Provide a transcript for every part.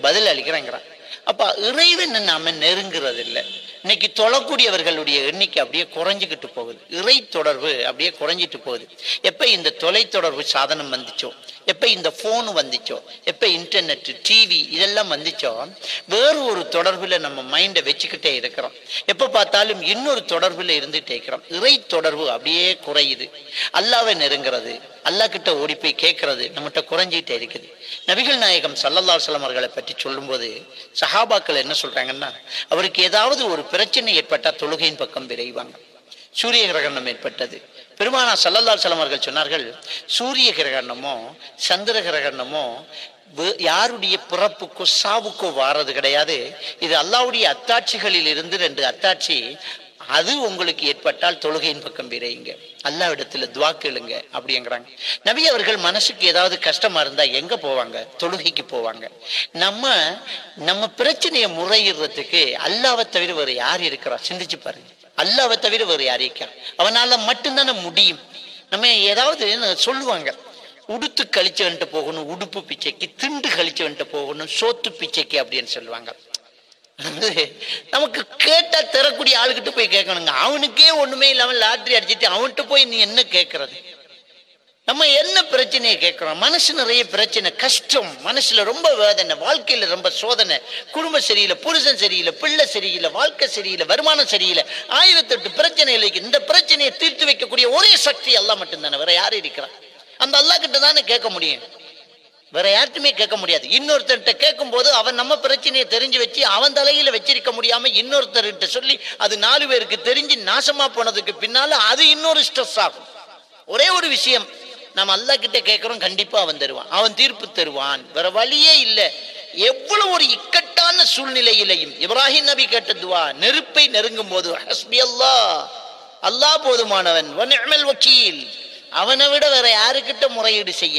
பதில் அளிக்கிறேங்கிறான் அப்ப இறைவனை நாம நெருங்குறது இல்லை இன்னைக்கு தொழக்கூடியவர்களுடைய எண்ணிக்கை அப்படியே குறைஞ்சிக்கிட்டு போகுது இறை தொடர்பு அப்படியே குறைஞ்சிட்டு போகுது எப்ப இந்த தொலைத்தொடர்பு சாதனம் வந்துச்சோ எப்ப இந்த போன் வந்துச்சோ எப்ப இன்டர்நெட் டிவி இதெல்லாம் வந்துச்சோ வேறு ஒரு தொடர்புல நம்ம மைண்டை வச்சுக்கிட்டே இருக்கிறோம் எப்ப பார்த்தாலும் இன்னொரு தொடர்புல இருந்துட்டே இருக்கிறோம் இறை தொடர்பு அப்படியே குறையுது அல்லாவை நெருங்கிறது அல்லாஹ் கிட்ட ஓடி போய் கேட்கறது நம்மகிட்ட குறைஞ்சிட்டே இருக்குது நபிகள் நாயகம் சல்லல்லா அவர்களை பற்றி சொல்லும்போது சஹாபாக்கள் என்ன சொல்றாங்கன்னா அவருக்கு ஏதாவது ஒரு பிரச்சனை ஏற்பட்டா தொழுகையின் பக்கம் விரைவாங்க சூரிய கிரகணம் ஏற்பட்டது பெருமானா சல்லல்லா அலுவலம் அவர்கள் சொன்னார்கள் சூரிய கிரகணமோ சந்திர கிரகணமோ வே- யாருடைய பிறப்புக்கோ சாவுக்கோ வாரது கிடையாது இது அல்லாவுடைய அத்தாட்சிகளில் இருந்து ரெண்டு அத்தாட்சி அது உங்களுக்கு ஏற்பட்டால் தொழுகையின் பக்கம் விரையுங்க அல்லா இடத்துல துவா கேளுங்க அப்படிங்கிறாங்க நபி அவர்கள் மனசுக்கு ஏதாவது கஷ்டமா இருந்தா எங்க போவாங்க தொழுகைக்கு போவாங்க நம்ம நம்ம பிரச்சனையை முறையிடுறதுக்கு அல்லாவை தவிர வேறு யார் இருக்கிறா சிந்திச்சு பாருங்க அல்லாவை தவிர வேறு யார் இருக்கா அவனால மட்டும்தானே முடியும் நம்ம ஏதாவது சொல்லுவாங்க உடுத்து கழிச்சவன்ட்டு போகணும் உடுப்பு பிச்சைக்கு திண்டு கழிச்சவன்ட்டு போகணும் சோத்து பிச்சைக்கு அப்படின்னு சொல்லுவாங்க அது நமக்கு கேட்டா தரக்கூடிய ஆளுகிட்ட போய் கேட்கணுங்க அவனுக்கே ஒண்ணுமே இல்லாம லாட்டரி அடிச்சிட்டு அவன்கிட்ட போய் நீ என்ன கேட்கறது நம்ம என்ன பிரச்சனையை கேட்கிறோம் மனசு நிறைய பிரச்சனை கஷ்டம் மனசுல ரொம்ப வேதனை வாழ்க்கையில ரொம்ப சோதனை குடும்பம் சரியில்லை புருஷன் சரியில்லை பிள்ளை சரியில்லை வாழ்க்கை சரியில்லை வருமானம் சரியில்லை ஆயிரத்தெட்டு பிரச்சனைகளுக்கு இந்த பிரச்சனையை தீர்த்து வைக்கக்கூடிய ஒரே சக்தி அல்லாஹ் மட்டும்தானே வேற யாரும் இருக்கிறா அந்த அல்லாஹ் கிட்ட தானே கேட்க முடியும் வேற யார்ட்டுமே கேட்க முடியாது இன்னொருத்தர்கிட்ட கேட்கும் போது அவன் நம்ம பிரச்சனையை தெரிஞ்சு வச்சு அவன் தலையில வச்சிருக்க முடியாம இன்னொருத்தர்கிட்ட சொல்லி அது நாலு பேருக்கு தெரிஞ்சு நாசமா போனதுக்கு பின்னால அது இன்னொரு ஸ்ட்ரெஸ் ஆகும் ஒரே ஒரு விஷயம் நம்ம அல்லாஹ் கிட்ட கேட்கிறோம் கண்டிப்பா அவன் தருவான் அவன் தீர்ப்பு தருவான் வேற வழியே இல்லை எவ்வளவு ஒரு இக்கட்டான சூழ்நிலையிலையும் இப்ராஹிம் நபி கேட்ட துவா நெருப்பை நெருங்கும் போது ஹஸ்பி அல்லாஹ் அல்லாஹ் போதுமானவன் வ நிஅமல் வக்கீல் அவனை விட வேற யாருக்கிட்ட முறையீடு செய்ய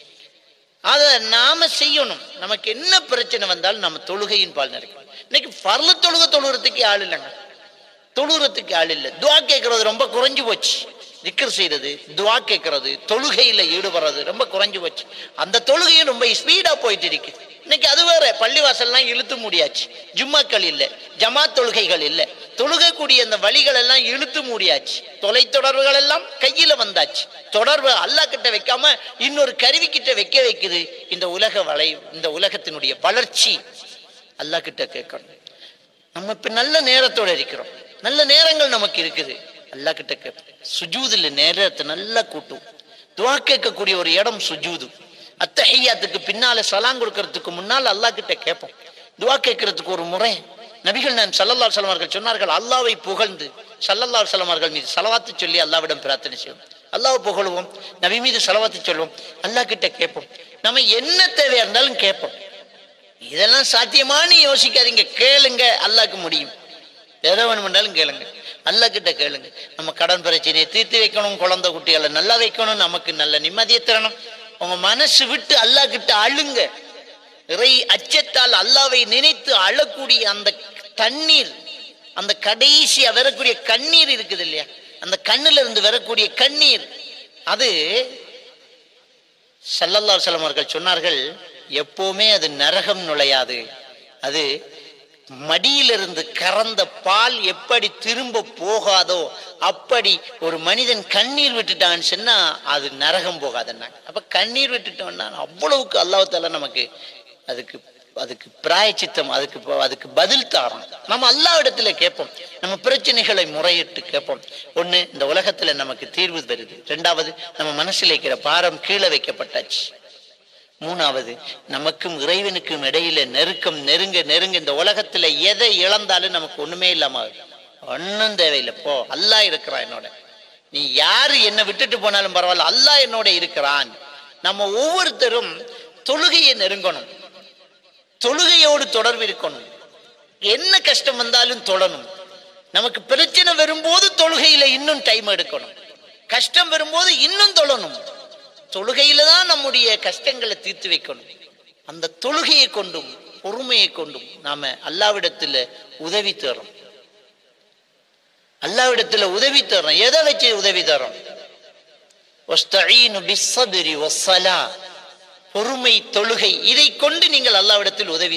அதை நாம செய்யணும் நமக்கு என்ன பிரச்சனை வந்தாலும் நம்ம தொழுகையின் பால் நினைக்கணும் இன்னைக்கு பரல தொழுகை தொழுகிறதுக்கு ஆள் இல்லைங்க தொழுகிறதுக்கு ஆள் இல்லை துவா கேட்கறது ரொம்ப குறைஞ்சு போச்சு திக்கர் செய்யறது துவா கேட்கறது தொழுகையில ஈடுபடுறது ரொம்ப குறைஞ்சு போச்சு அந்த தொழுகையும் ரொம்ப ஸ்பீடா போயிட்டு இருக்கு இன்னைக்கு அது வேற பள்ளிவாசல்லாம் இழுத்து முடியாச்சு ஜும்மாக்கள் இல்லை ஜமாத் தொழுகைகள் இல்லை தொழுகக்கூடிய அந்த வழிகள் எல்லாம் இழுத்து மூடியாச்சு தொலைத்தொடர்புகள் எல்லாம் கையில வந்தாச்சு தொடர்பு அல்லாஹ் கிட்ட வைக்காம இன்னொரு கருவி கிட்ட வைக்க வைக்குது இந்த உலக வளை இந்த உலகத்தினுடைய வளர்ச்சி அல்லாஹ் கிட்ட கேட்கணும் நம்ம இப்ப நல்ல நேரத்தோட இருக்கிறோம் நல்ல நேரங்கள் நமக்கு இருக்குது அல்லாஹ் கிட்ட கேட்போம் சுஜூதுல நேரத்தை நல்லா கூட்டும் துவா கேட்கக்கூடிய ஒரு இடம் சுஜூது அத்தஹியாத்துக்கு பின்னால சலாங் கொடுக்கறதுக்கு முன்னால் அல்லாஹ் கிட்ட கேட்போம் துவா கேட்கறதுக்கு ஒரு முறை நபிகள் நான் சல்லல்லா அவர்கள் சொன்னார்கள் அல்லாவை புகழ்ந்து சல்லல்லா அவர்கள் மீது சலவாத்து சொல்லி அல்லாவிடம் பிரார்த்தனை செய்வோம் அல்லாவை புகழுவோம் நபி மீது சலவாத்து சொல்லுவோம் அல்லாஹ் கிட்ட கேட்போம் நம்ம என்ன தேவையா இருந்தாலும் கேட்போம் இதெல்லாம் சாத்தியமானு யோசிக்காதீங்க கேளுங்க அல்லாஹ்க்கு முடியும் எதை வேணுமென்றாலும் கேளுங்க அல்லாஹ் கிட்ட கேளுங்க நம்ம கடன் பிரச்சனையை தீர்த்து வைக்கணும் குழந்தை குட்டிகளை நல்லா வைக்கணும் நமக்கு நல்ல நிம்மதியை தரணும் உங்க மனசு விட்டு அல்லாஹ் கிட்ட அழுங்க இறை அச்சத்தால் அல்லாவை நினைத்து அழக்கூடிய அந்த தண்ணீர் அந்த கடைசியா வரக்கூடிய கண்ணீர் இருக்குது இல்லையா அந்த கண்ணுல இருந்து வரக்கூடிய கண்ணீர் அது சல்லல்லா செல்லம் அவர்கள் சொன்னார்கள் எப்பவுமே அது நரகம் நுழையாது அது மடியிலிருந்து கறந்த பால் எப்படி திரும்ப போகாதோ அப்படி ஒரு மனிதன் கண்ணீர் விட்டுட்டான்னு சொன்னா அது நரகம் போகாதுன்னாங்க அப்ப கண்ணீர் விட்டுட்டோம்னா அவ்வளவுக்கு அல்லாஹால நமக்கு அதுக்கு அதுக்கு பிராயச்சித்தம் அதுக்கு ப- அதுக்கு பதில் தாரோம் நம்ம எல்லா இடத்துல கேட்போம் நம்ம பிரச்சனைகளை முறையிட்டு கேட்போம் ஒண்ணு இந்த உலகத்துல நமக்கு தீர்வு வருது ரெண்டாவது நம்ம மனசுல இருக்கிற பாரம் கீழே வைக்கப்பட்டாச்சு மூணாவது நமக்கும் இறைவனுக்கும் இடையில நெருக்கம் நெருங்க நெருங்க இந்த உலகத்துல எதை இழந்தாலும் நமக்கு ஒண்ணுமே இல்லாம ஆகுது. ஒண்ணும் தேவையில்லை போ அல்லாஹ் இருக்கிறான் என்னோட நீ யாரு என்னை விட்டுட்டு போனாலும் பரவாயில்ல அல்லாஹ் என்னோட இருக்கிறான் நம்ம ஒவ்வொருத்தரும் தொழுகையை நெருங்கணும் தொழுகையோடு தொடர்பு இருக்கணும் என்ன கஷ்டம் வந்தாலும் தொழணும் நமக்கு பிரச்சனை வரும்போது தொழுகையில இன்னும் டைம் எடுக்கணும் கஷ்டம் வரும்போது இன்னும் தொழணும் தொழுகையில தான் நம்முடைய கஷ்டங்களை தீர்த்து வைக்கணும் அந்த தொழுகையை கொண்டும் பொறுமையை கொண்டும் நாம அல்லாவிடத்துல உதவி தரோம் அல்லாவிடத்துல உதவி தரோம் எதை வச்சு உதவி தரோம் வஸ்தஈனு பிஸ்ஸபிரி வஸ்ஸலா. பொறுமை தொழுகை இதை கொண்டு நீங்கள் அல்லாவிடத்தில் உதவி